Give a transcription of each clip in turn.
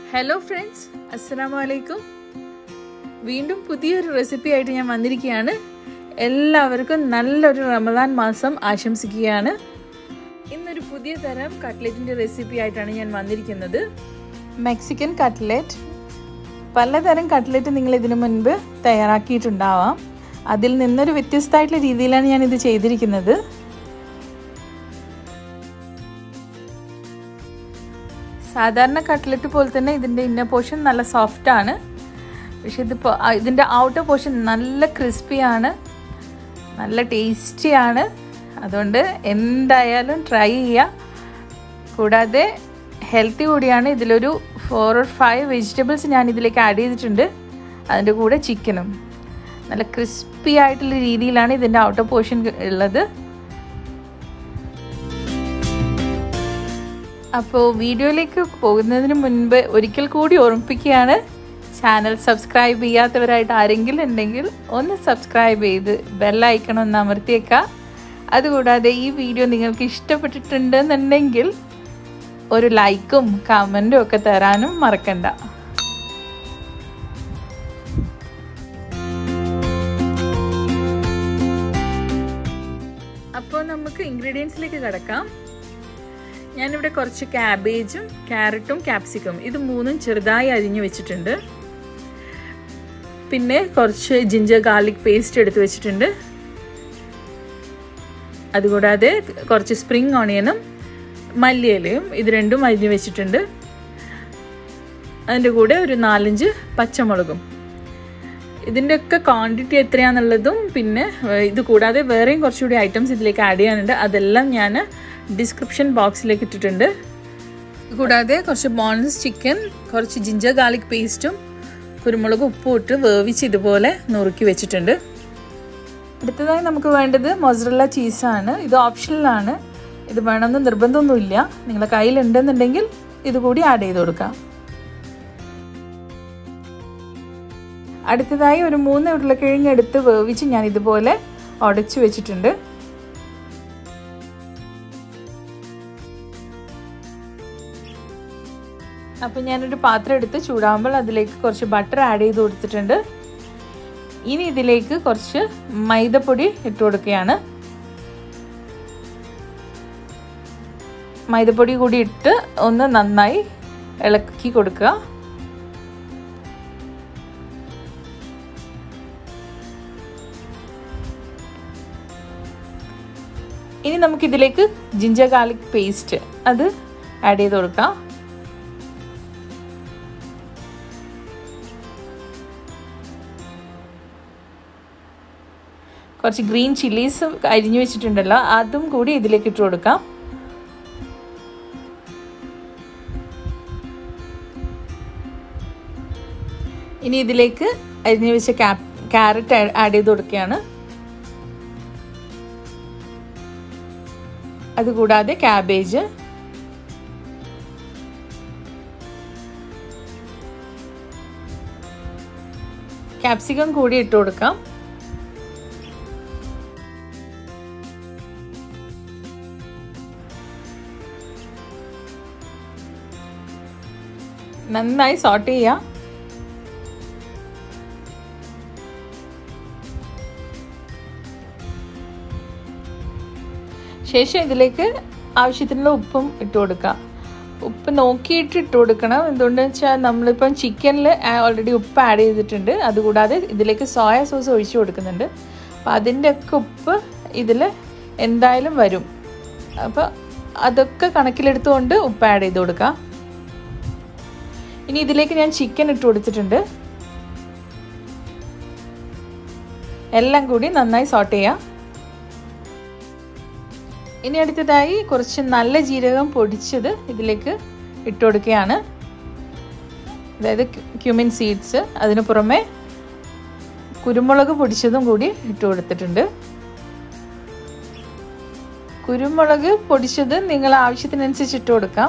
hello friends അസ്സലാമു അലൈക്കും വീണ്ടും പുതിയൊരു റെസിപ്പി ആയിട്ട് ഞാൻ വന്നിരിക്കുകയാണ് എല്ലാവർക്കും നല്ലൊരു റമദാൻ മാസം ആശംസിക്കുകയാണ് ഇന്നൊരു പുതിയ തരം കട്ട്ലറ്റിൻ്റെ റെസിപ്പി ആയിട്ടാണ് ഞാൻ വന്നിരിക്കുന്നത് മെക്സിക്കൻ കട്ട്ലറ്റ് പലതരം കട്ട്ലറ്റ് നിങ്ങൾ ഇതിനു മുൻപ് തയ്യാറാക്കിയിട്ടുണ്ടാവാം അതിൽ നിന്നൊരു വ്യത്യസ്തമായിട്ടുള്ള രീതിയിലാണ് ഞാൻ ഇത് ചെയ്തിരിക്കുന്നത് സാധാരണ കട്ട്ലറ്റ് പോലെ തന്നെ ഇതിൻ്റെ ഇന്ന പോർഷൻ നല്ല സോഫ്റ്റ് ആണ് പക്ഷെ ഇതിപ്പോൾ ഇതിൻ്റെ ഔട്ടർ പോർഷൻ നല്ല ക്രിസ്പിയാണ് നല്ല ടേസ്റ്റിയാണ് അതുകൊണ്ട് എന്തായാലും ട്രൈ ചെയ്യുക കൂടാതെ ഹെൽത്തി കൂടിയാണ് ഇതിലൊരു ഫോർ ഓർ ഫൈവ് വെജിറ്റബിൾസ് ഞാൻ ഇതിലേക്ക് ആഡ് ചെയ്തിട്ടുണ്ട് അതിൻ്റെ കൂടെ ചിക്കനും നല്ല ക്രിസ്പി ആയിട്ടുള്ള രീതിയിലാണ് ഇതിൻ്റെ ഔട്ടർ പോർഷൻ ഉള്ളത് അപ്പോൾ വീഡിയോയിലേക്ക് പോകുന്നതിന് മുൻപ് ഒരിക്കൽ കൂടി ഓർമ്മിപ്പിക്കുകയാണ് ചാനൽ സബ്സ്ക്രൈബ് ചെയ്യാത്തവരായിട്ട് ആരെങ്കിലും ഉണ്ടെങ്കിൽ ഒന്ന് സബ്സ്ക്രൈബ് ചെയ്ത് ബെല്ലൈക്കണം ഒന്ന് അമർത്തിയേക്കുക അതുകൂടാതെ ഈ വീഡിയോ നിങ്ങൾക്ക് ഇഷ്ടപ്പെട്ടിട്ടുണ്ടെന്നുണ്ടെങ്കിൽ ഒരു ലൈക്കും കമൻറ്റും ഒക്കെ തരാനും മറക്കണ്ട അപ്പോൾ നമുക്ക് ഇൻഗ്രീഡിയൻസിലേക്ക് കിടക്കാം ഞാനിവിടെ കുറച്ച് ക്യാബേജും ക്യാരറ്റും ക്യാപ്സിക്കും ഇത് മൂന്നും ചെറുതായി അരിഞ്ഞു വെച്ചിട്ടുണ്ട് പിന്നെ കുറച്ച് ജിഞ്ചർ ഗാർലിക് പേസ്റ്റ് എടുത്ത് വെച്ചിട്ടുണ്ട് അതുകൂടാതെ കുറച്ച് സ്പ്രിങ് ഓണിയനും മല്ലിയിലയും ഇത് രണ്ടും അരിഞ്ഞു വെച്ചിട്ടുണ്ട് അതിൻ്റെ കൂടെ ഒരു നാലഞ്ച് പച്ചമുളകും ഇതിൻ്റെയൊക്കെ ക്വാണ്ടിറ്റി എത്രയാണെന്നുള്ളതും പിന്നെ ഇത് കൂടാതെ വേറെയും കുറച്ചുകൂടി ഐറ്റംസ് ഇതിലേക്ക് ആഡ് ചെയ്യാനുണ്ട് അതെല്ലാം ഞാൻ ഡിസ്ക്രിപ്ഷൻ ബോക്സിലേക്ക് ഇട്ടിട്ടുണ്ട് കൂടാതെ കുറച്ച് ബോൺസ് ചിക്കൻ കുറച്ച് ജിഞ്ചർ ഗാർലിക് പേസ്റ്റും കുരുമുളക് ഉപ്പും ഇട്ട് വേവിച്ച് ഇതുപോലെ നുറുക്കി വെച്ചിട്ടുണ്ട് അടുത്തതായി നമുക്ക് വേണ്ടത് മൊസറല്ല ചീസാണ് ഇത് ഓപ്ഷണലാണ് ഇത് വേണമെന്ന് നിർബന്ധമൊന്നുമില്ല നിങ്ങളുടെ കയ്യിലുണ്ടെന്നുണ്ടെങ്കിൽ ഇത് കൂടി ആഡ് ചെയ്ത് കൊടുക്കാം അടുത്തതായി ഒരു മൂന്ന് ഉരുളക്കിഴങ്ങ് എടുത്ത് വേവിച്ച് ഞാൻ ഇതുപോലെ ഉടച്ചു വെച്ചിട്ടുണ്ട് അപ്പം ഞാനൊരു പാത്രം എടുത്ത് ചൂടാകുമ്പോൾ അതിലേക്ക് കുറച്ച് ബട്ടർ ആഡ് ചെയ്ത് കൊടുത്തിട്ടുണ്ട് ഇനി ഇതിലേക്ക് കുറച്ച് മൈദപ്പൊടി ഇട്ട് കൊടുക്കുകയാണ് മൈദപ്പൊടി കൂടി ഇട്ട് ഒന്ന് നന്നായി ഇളക്കി കൊടുക്കുക ഇനി നമുക്കിതിലേക്ക് ജിഞ്ചർ ഗാർലിക് പേസ്റ്റ് അത് ആഡ് ചെയ്ത് കൊടുക്കാം കുറച്ച് ഗ്രീൻ ചില്ലീസ് അരിഞ്ഞു വെച്ചിട്ടുണ്ടല്ലോ അതും കൂടി ഇതിലേക്ക് ഇട്ട് കൊടുക്കാം ഇനി ഇതിലേക്ക് അരിഞ്ഞു വെച്ച ക്യാരറ്റ് ആഡ് ചെയ്ത് കൊടുക്കുകയാണ് അതുകൂടാതെ ക്യാബേജ് ക്യാപ്സിക്കം കൂടി ഇട്ട് കൊടുക്കാം നന്നായി സോട്ട് ചെയ്യാം ശേഷം ഇതിലേക്ക് ആവശ്യത്തിനുള്ള ഉപ്പും ഇട്ട് കൊടുക്കാം ഉപ്പ് നോക്കിയിട്ട് ഇട്ട് കൊടുക്കണം എന്തുകൊണ്ടെന്ന് വെച്ചാൽ നമ്മളിപ്പം ചിക്കനിൽ ഓൾറെഡി ഉപ്പ് ആഡ് ചെയ്തിട്ടുണ്ട് അതുകൂടാതെ ഇതിലേക്ക് സോയ സോസ് ഒഴിച്ചു കൊടുക്കുന്നുണ്ട് അപ്പം അതിൻ്റെയൊക്കെ ഉപ്പ് ഇതിൽ എന്തായാലും വരും അപ്പോൾ അതൊക്കെ കണക്കിലെടുത്തുകൊണ്ട് ഉപ്പ് ആഡ് ചെയ്ത് കൊടുക്കാം ഇനി ഇതിലേക്ക് ഞാൻ ചിക്കൻ ഇട്ട് കൊടുത്തിട്ടുണ്ട് എല്ലാം കൂടി നന്നായി സോട്ട് ചെയ്യാം ഇനി അടുത്തതായി കുറച്ച് നല്ല ജീരകം പൊടിച്ചത് ഇതിലേക്ക് ഇട്ട് കൊടുക്കുകയാണ് അതായത് ക്യുമിൻ സീഡ്സ് അതിന് പുറമെ കുരുമുളക് പൊടിച്ചതും കൂടി ഇട്ട് കൊടുത്തിട്ടുണ്ട് കുരുമുളക് പൊടിച്ചത് നിങ്ങൾ ആവശ്യത്തിനനുസരിച്ച് ഇട്ട് കൊടുക്കാം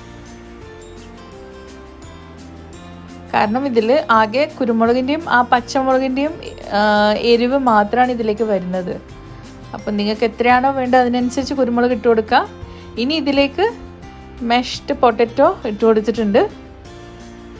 കാരണം ഇതിൽ ആകെ കുരുമുളകിൻ്റെയും ആ പച്ചമുളകിൻ്റെയും എരിവ് മാത്രമാണ് ഇതിലേക്ക് വരുന്നത് അപ്പം നിങ്ങൾക്ക് എത്രയാണോ വേണ്ടത് അതിനനുസരിച്ച് കുരുമുളക് ഇട്ട് കൊടുക്കുക ഇനി ഇതിലേക്ക് മെഷ്ഡ് പൊട്ടറ്റോ ഇട്ട് കൊടുത്തിട്ടുണ്ട്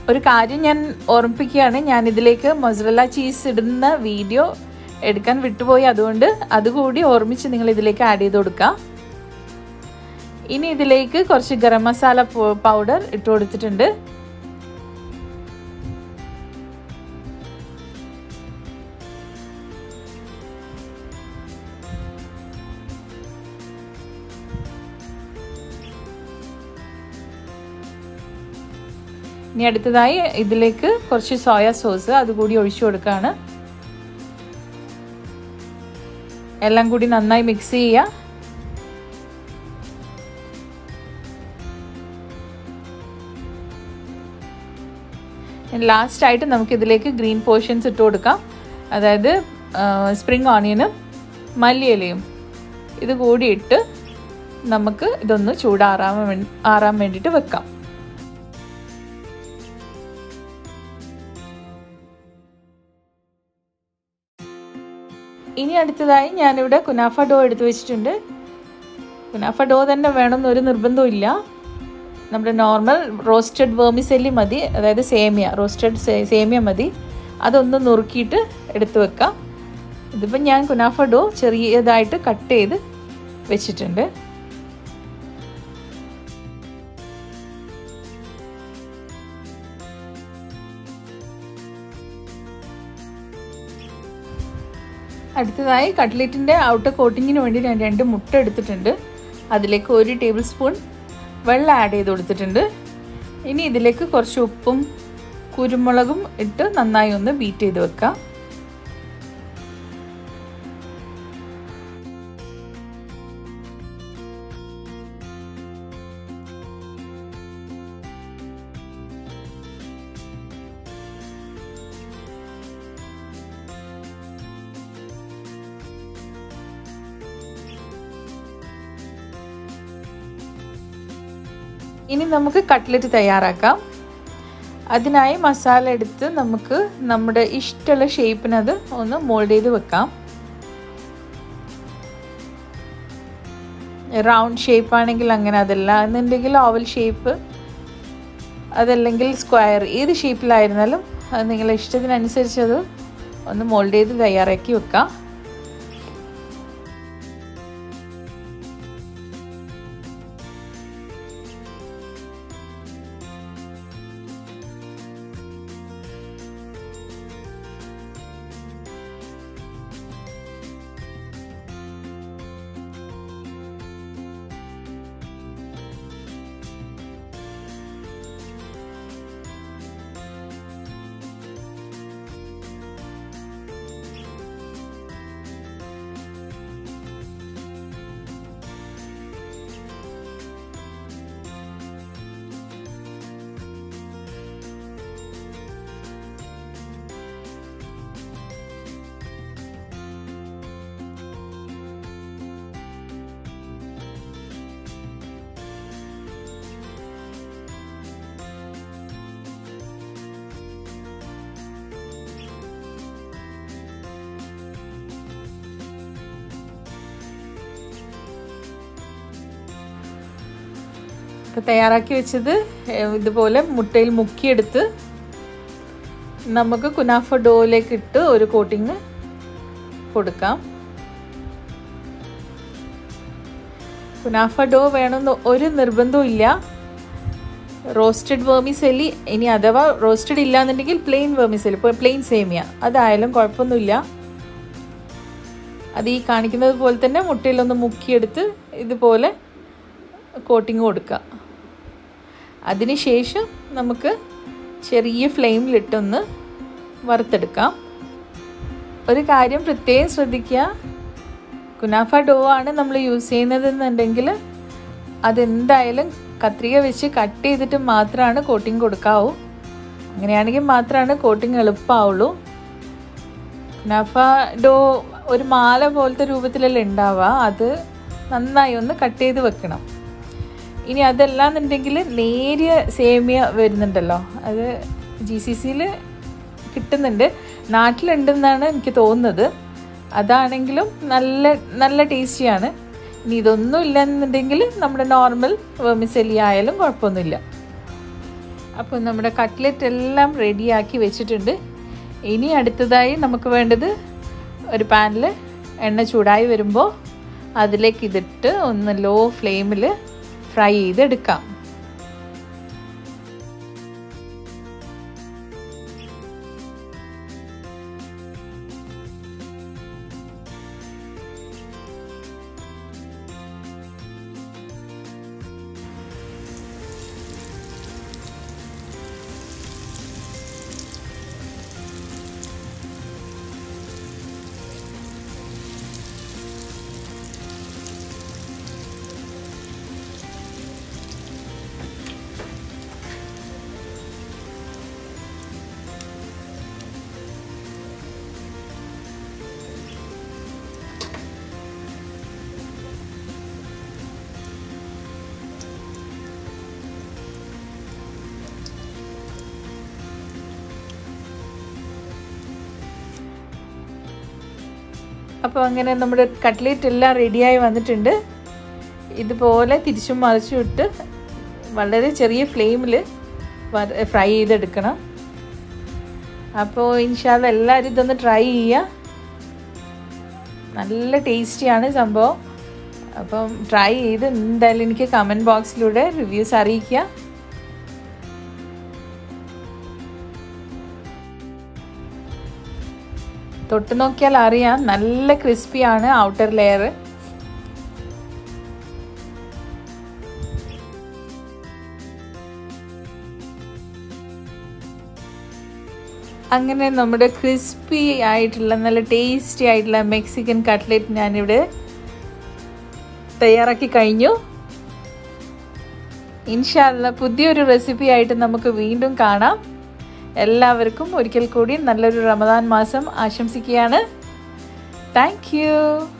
ഒരു കാര്യം ഞാൻ ഓർമ്മിപ്പിക്കുകയാണ് ഞാൻ ഇതിലേക്ക് മൊസറല്ല ചീസ് ഇടുന്ന വീഡിയോ എടുക്കാൻ വിട്ടുപോയി അതുകൊണ്ട് അതുകൂടി ഓർമ്മിച്ച് നിങ്ങൾ ഇതിലേക്ക് ആഡ് ചെയ്ത് കൊടുക്കുക ഇനി ഇതിലേക്ക് കുറച്ച് ഗരം മസാല പൗഡർ ഇട്ട് കൊടുത്തിട്ടുണ്ട് ഇനി അടുത്തതായി ഇതിലേക്ക് കുറച്ച് സോയ സോസ് അതുകൂടി ഒഴിച്ചു കൊടുക്കുകയാണ് എല്ലാം കൂടി നന്നായി മിക്സ് ചെയ്യുക ലാസ്റ്റ് ആയിട്ട് നമുക്ക് ഇതിലേക്ക് ഗ്രീൻ പോർഷൻസ് ഇട്ട് കൊടുക്കാം അതായത് സ്പ്രിംഗ് ഓണിയനും മല്ലിയിലയും ഇത് കൂടി ഇട്ട് നമുക്ക് ഇതൊന്ന് ചൂടാറാൻ ആറാൻ വേണ്ടിയിട്ട് വെക്കാം ഇനി അടുത്തതായി ഞാനിവിടെ കുനാഫ ഡോ എടുത്തു വെച്ചിട്ടുണ്ട് കുനാഫ ഡോ തന്നെ വേണമെന്നൊരു നിർബന്ധവും ഇല്ല നമ്മുടെ നോർമൽ റോസ്റ്റഡ് വേർമിസെല്ലി മതി അതായത് സേമിയ റോസ്റ്റഡ് സേമിയ മതി അതൊന്ന് നുറുക്കിയിട്ട് എടുത്തു വെക്കാം ഇതിപ്പോൾ ഞാൻ കുനാഫ ഡോ ചെറിയതായിട്ട് കട്ട് ചെയ്ത് വെച്ചിട്ടുണ്ട് അടുത്തതായി കട്ട്ലറ്റിൻ്റെ ഔട്ടർ കോട്ടിങ്ങിന് വേണ്ടി ഞാൻ രണ്ട് മുട്ട എടുത്തിട്ടുണ്ട് അതിലേക്ക് ഒരു ടേബിൾ സ്പൂൺ വെള്ളം ആഡ് ചെയ്ത് കൊടുത്തിട്ടുണ്ട് ഇനി ഇതിലേക്ക് കുറച്ച് ഉപ്പും കുരുമുളകും ഇട്ട് നന്നായി ഒന്ന് ബീറ്റ് ചെയ്ത് വെക്കാം ഇനി നമുക്ക് കട്ട്ലറ്റ് തയ്യാറാക്കാം അതിനായി മസാല എടുത്ത് നമുക്ക് നമ്മുടെ ഇഷ്ടമുള്ള ഷേപ്പിനത് ഒന്ന് മോൾഡ് ചെയ്ത് വെക്കാം റൗണ്ട് ഷേപ്പ് ആണെങ്കിൽ അങ്ങനെ അതല്ല എന്നുണ്ടെങ്കിൽ ഓവൽ ഷേപ്പ് അതല്ലെങ്കിൽ സ്ക്വയർ ഏത് ഷേപ്പിലായിരുന്നാലും അത് നിങ്ങളുടെ ഇഷ്ടത്തിനനുസരിച്ച് അത് ഒന്ന് മോൾഡ് ചെയ്ത് തയ്യാറാക്കി വെക്കാം ഇപ്പോൾ തയ്യാറാക്കി വെച്ചത് ഇതുപോലെ മുട്ടയിൽ മുക്കിയെടുത്ത് നമുക്ക് കുനാഫ ഡോയിലേക്ക് ഇട്ട് ഒരു കോട്ടിങ് കൊടുക്കാം കുനാഫ ഡോ വേണമെന്ന് ഒരു നിർബന്ധവും ഇല്ല റോസ്റ്റഡ് വേർമിസെല്ലി ഇനി അഥവാ റോസ്റ്റഡ് ഇല്ലാന്നുണ്ടെങ്കിൽ പ്ലെയിൻ വേർമിസെല്ലി ഇപ്പോൾ പ്ലെയിൻ സേമിയ അതായാലും കുഴപ്പമൊന്നുമില്ല അത് ഈ കാണിക്കുന്നത് പോലെ തന്നെ മുട്ടയിലൊന്ന് മുക്കിയെടുത്ത് ഇതുപോലെ കോട്ടിങ് കൊടുക്കുക അതിനുശേഷം നമുക്ക് ചെറിയ ഫ്ലെയിമിലിട്ടൊന്ന് വറുത്തെടുക്കാം ഒരു കാര്യം പ്രത്യേകം ശ്രദ്ധിക്കുക കുനാഫ ഡോ ആണ് നമ്മൾ യൂസ് ചെയ്യുന്നതെന്നുണ്ടെങ്കിൽ അതെന്തായാലും കത്രിക വെച്ച് കട്ട് ചെയ്തിട്ട് മാത്രമാണ് കോട്ടിങ് കൊടുക്കാവൂ അങ്ങനെയാണെങ്കിൽ മാത്രമാണ് കോട്ടിങ് എളുപ്പമാവുള്ളൂ കുനാഫ ഡോ ഒരു മാല പോലത്തെ രൂപത്തിലല്ല ഉണ്ടാവുക അത് നന്നായി ഒന്ന് കട്ട് ചെയ്ത് വെക്കണം ഇനി അതല്ലാന്നുണ്ടെങ്കിൽ നേരിയ സേമിയ വരുന്നുണ്ടല്ലോ അത് ജി സി സിയിൽ കിട്ടുന്നുണ്ട് നാട്ടിലുണ്ടെന്നാണ് എനിക്ക് തോന്നുന്നത് അതാണെങ്കിലും നല്ല നല്ല ടേസ്റ്റിയാണ് ഇനി ഇതൊന്നും ഇല്ലെന്നുണ്ടെങ്കിൽ നമ്മുടെ നോർമൽ വെർമിസെലി ആയാലും കുഴപ്പമൊന്നുമില്ല അപ്പോൾ നമ്മുടെ കട്ട്ലറ്റ് എല്ലാം റെഡിയാക്കി വെച്ചിട്ടുണ്ട് ഇനി അടുത്തതായി നമുക്ക് വേണ്ടത് ഒരു പാനിൽ എണ്ണ ചൂടായി വരുമ്പോൾ അതിലേക്ക് ഇതിട്ട് ഒന്ന് ലോ ഫ്ലെയിമിൽ ഫ്രൈ ചെയ്തെടുക്കാം അപ്പോൾ അങ്ങനെ നമ്മുടെ കട്ട്ലേറ്റ് എല്ലാം റെഡിയായി വന്നിട്ടുണ്ട് ഇതുപോലെ തിരിച്ചും മറിച്ചും ഇട്ട് വളരെ ചെറിയ ഫ്ലെയിമിൽ ഫ്രൈ ചെയ്തെടുക്കണം അപ്പോൾ ഇൻഷാല്ല എല്ലാവരും ഇതൊന്ന് ട്രൈ ചെയ്യുക നല്ല ടേസ്റ്റിയാണ് സംഭവം അപ്പം ട്രൈ ചെയ്ത് എന്തായാലും എനിക്ക് കമൻറ്റ് ബോക്സിലൂടെ റിവ്യൂസ് അറിയിക്കുക തൊട്ട് നോക്കിയാൽ അറിയാം നല്ല ക്രിസ്പിയാണ് ഔട്ടർ ലെയർ അങ്ങനെ നമ്മുടെ ക്രിസ്പി ആയിട്ടുള്ള നല്ല ടേസ്റ്റി ആയിട്ടുള്ള മെക്സിക്കൻ കട്ട്ലറ്റ് ഞാനിവിടെ തയ്യാറാക്കി കഴിഞ്ഞു ഇൻഷാല്ല പുതിയൊരു റെസിപ്പി ആയിട്ട് നമുക്ക് വീണ്ടും കാണാം എല്ലാവർക്കും ഒരിക്കൽ കൂടി നല്ലൊരു റമദാൻ മാസം ആശംസിക്കുകയാണ് താങ്ക്